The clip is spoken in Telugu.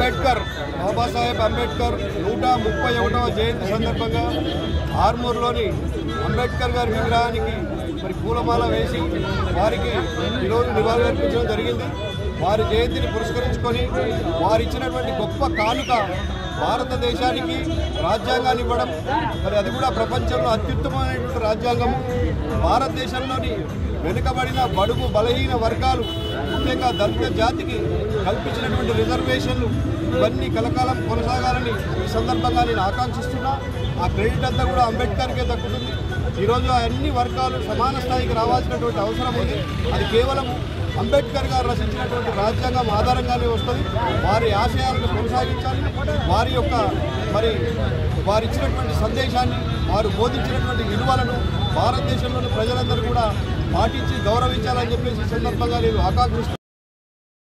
అంబేద్కర్ బాబాసాహెబ్ అంబేద్కర్ నూట ముప్పై ఒకటవ జయంతి సందర్భంగా ఆర్మూర్లోని అంబేద్కర్ గారి విగ్రహానికి మరి పూలమాల వేసి వారికి ఈరోజు నివాళులర్పించడం జరిగింది వారి జయంతిని పురస్కరించుకొని వారు ఇచ్చినటువంటి గొప్ప కానుక భారతదేశానికి రాజ్యాంగాన్ని ఇవ్వడం మరి అది కూడా ప్రపంచంలో అత్యుత్తమమైనటువంటి రాజ్యాంగము భారతదేశంలోని వెనుకబడిన బడుగు బలహీన వర్గాలు ముఖ్యంగా దళిత జాతికి కల్పించినటువంటి రిజర్వేషన్లు ఇవన్నీ కలకాలం కొనసాగాలని ఈ సందర్భంగా నేను ఆకాంక్షిస్తున్నా ఆ క్రెడిట్ అంతా కూడా అంబేద్కర్కే దక్కుతుంది ఈరోజు ఆ అన్ని వర్గాలు సమాన స్థాయికి రావాల్సినటువంటి అవసరం ఉంది అది కేవలం అంబేద్కర్ గారు రచించినటువంటి రాజ్యాంగం ఆధారంగానే వస్తుంది వారి ఆశయాలను కొనసాగించాలి వారి యొక్క మరి వారు ఇచ్చినటువంటి సందేశాన్ని వారు బోధించినటువంటి విలువలను భారతదేశంలోని ప్రజలందరూ కూడా పాటించి గౌరవించాలని చెప్పేసి ఈ సందర్భంగా నేను ఆకాంక్షిస్తున్నాను